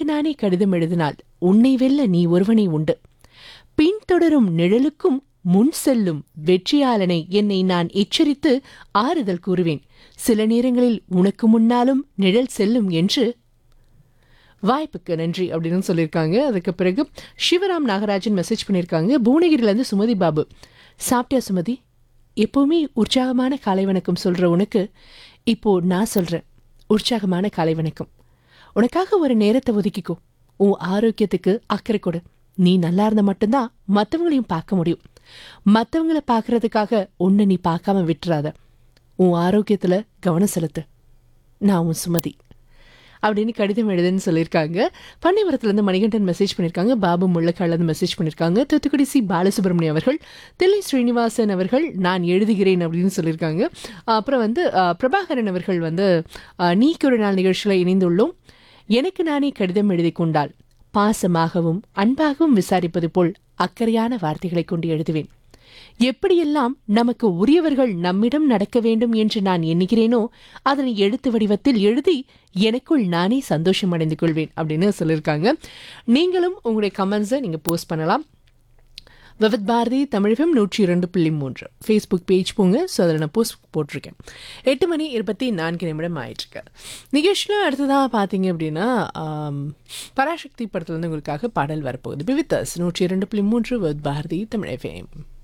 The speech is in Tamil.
நானே கடிதம் எழுதினால் உன்னை வெல்ல நீ ஒருவனே உண்டு பின்தொடரும் நிழலுக்கும் முன் செல்லும் வெற்றியாளனை என்னை நான் எச்சரித்து ஆறுதல் கூறுவேன் சில நேரங்களில் உனக்கு முன்னாலும் நிழல் செல்லும் என்று வாய்ப்புக்கு நன்றி அப்படின்னு சொல்லியிருக்காங்க அதுக்கு பிறகு சிவராம் நாகராஜன் மெசேஜ் பண்ணியிருக்காங்க புவனகிரிலேருந்து சுமதி பாபு சாப்பிட்டியா சுமதி எப்போவுமே உற்சாகமான காலை வணக்கம் சொல்கிற உனக்கு இப்போ நான் சொல்கிறேன் உற்சாகமான காலை வணக்கம் உனக்காக ஒரு நேரத்தை ஒதுக்கிக்கோ உன் ஆரோக்கியத்துக்கு அக்கறை கொடு நீ நல்லா இருந்தா மட்டும்தான் மற்றவங்களையும் பார்க்க முடியும் மற்றவங்கள பார்க்கறதுக்காக உன்னை நீ பார்க்காம விட்டுறாத உன் ஆரோக்கியத்தில் கவனம் செலுத்து நான் உன் சுமதி அப்படின்னு கடிதம் எழுதுன்னு சொல்லியிருக்காங்க பன்னிவரத்துலேருந்து மணிகண்டன் மெசேஜ் பண்ணியிருக்காங்க பாபு முள்ளக்காலேருந்து மெசேஜ் பண்ணியிருக்காங்க தூத்துக்குடி சி பாலசுப்ரமணியம் அவர்கள் தில்லை ஸ்ரீனிவாசன் அவர்கள் நான் எழுதுகிறேன் அப்படின்னு சொல்லியிருக்காங்க அப்புறம் வந்து அஹ், பிரபாகரன் அவர்கள் வந்து அஹ், நீக்கு ஒரு நாள் நிகழ்ச்சியில் இணைந்துள்ளோம் எனக்கு நானே கடிதம் எழுதி கொண்டால் பாசமாகவும் அன்பாகவும் விசாரிப்பது போல் அக்கறையான வார்த்தைகளை கொண்டு எழுதுவேன் எப்படியெல்லாம் நமக்கு உரியவர்கள் நம்மிடம் நடக்க வேண்டும் என்று நான் எண்ணுகிறேனோ அதனை எழுத்து வடிவத்தில் எழுதி எனக்குள் நானே சந்தோஷம் அடைந்து கொள்வேன் அப்படின்னு சொல்லியிருக்காங்க நீங்களும் உங்களுடைய கமெண்ட்ஸை நீங்கள் போஸ்ட் பண்ணலாம் விவத் பாரதி தமிழகம் நூற்றி இரண்டு புள்ளி மூன்று ஃபேஸ்புக் பேஜ் போங்க ஸோ அதில் நான் போஸ்ட் போட்டிருக்கேன் எட்டு மணி இருபத்தி நான்கு நிமிடம் ஆயிட்டிருக்கு நிகழ்ச்சியில் அடுத்ததாக பார்த்தீங்க அப்படின்னா ஆம், பராசக்தி படத்துலேருந்து உங்களுக்காக பாடல் வரப்போகுது பிவித்தஸ் நூற்றி இரண்டு புள்ளி மூன்று விவத் பாரதி தமிழ் எஃப்எம்